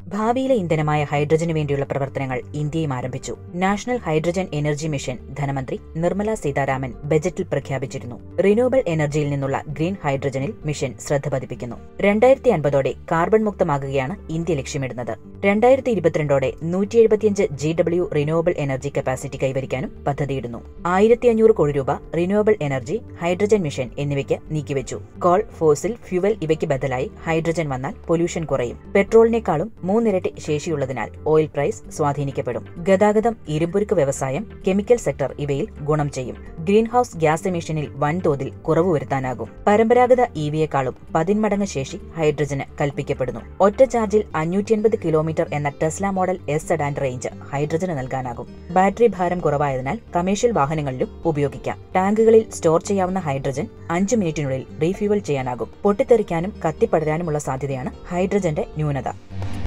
ഭാവിയിലെ ഇന്ധനമായ ഹൈഡ്രജന് വേണ്ടിയുള്ള പ്രവർത്തനങ്ങൾ ഇന്ത്യയും ആരംഭിച്ചു നാഷണൽ ഹൈഡ്രജൻ എനർജി മിഷൻ ധനമന്ത്രി നിർമ്മല സീതാരാമൻ ബജറ്റിൽ പ്രഖ്യാപിച്ചിരുന്നു റിന്യൂവബിൾ എനർജിയിൽ നിന്നുള്ള ഗ്രീൻ ഹൈഡ്രജനിൽ മിഷൻ ശ്രദ്ധ പതിപ്പിക്കുന്നു രണ്ടായിരത്തി അൻപതോടെ കാർബൺ മുക്തമാകുകയാണ് ഇന്ത്യ ലക്ഷ്യമിടുന്നത് രണ്ടായിരത്തി ഇരുപത്തിരണ്ടോടെ നൂറ്റി എഴുപത്തിയഞ്ച് G W renewable energy capacity കൈവരിക്കാനും പദ്ധതിയിടുന്നു ആയിരത്തി അഞ്ഞൂറ് കോടി രൂപ റിന്യൂവബിൾ എനർജി ഹൈഡ്രജൻ മിഷൻ എന്നിവയ്ക്ക് നീക്കിവെച്ചു കോൾ ഫോസിൽ ഫ്യുവൽ ഇവയ്ക്ക് ബദലായി ഹൈഡ്രജൻ വന്നാൽ പൊല്യൂഷൻ കുറയും പെട്രോളിനേക്കാളും മൂന്നിരട്ടി ശേഷിയുള്ളതിനാൽ ഓയിൽ പ്രൈസ് സ്വാധീനിക്കപ്പെടും ഗതാഗതം ഇരുമ്പുരുക്ക് വ്യവസായം കെമിക്കൽ സെക്ടർ ഇവയിൽ ഗുണം ചെയ്യും ഗ്രീൻ ഹൌസ് ഗ്യാസ് എമിഷനിൽ വൻതോതിൽ കുറവ് വരുത്താനാകും പരമ്പരാഗത ഇവിയെക്കാളും പതിന്മടങ്ങ് ശേഷി ഹൈഡ്രജന് കൽപ്പിക്കപ്പെടുന്നു ഒറ്റ ചാർജിൽ അഞ്ഞൂറ്റി അൻപത് കിലോമീറ്റർ എന്ന Tesla Model S sedan range ഹൈഡ്രജന് നൽകാനാകും ബാറ്ററി ഭാരം കുറവായതിനാൽ കമേഴ്ഷ്യൽ വാഹനങ്ങളിലും ഉപയോഗിക്കാം ടാങ്കുകളിൽ സ്റ്റോർ ചെയ്യാവുന്ന ഹൈഡ്രജൻ അഞ്ച് മിനിറ്റിനുള്ളിൽ റീഫ്യൂവൽ ചെയ്യാനാകും പൊട്ടിത്തെറിക്കാനും കത്തിപ്പടരാനുമുള്ള സാധ്യതയാണ് ഹൈഡ്രജന്റെ ന്യൂനത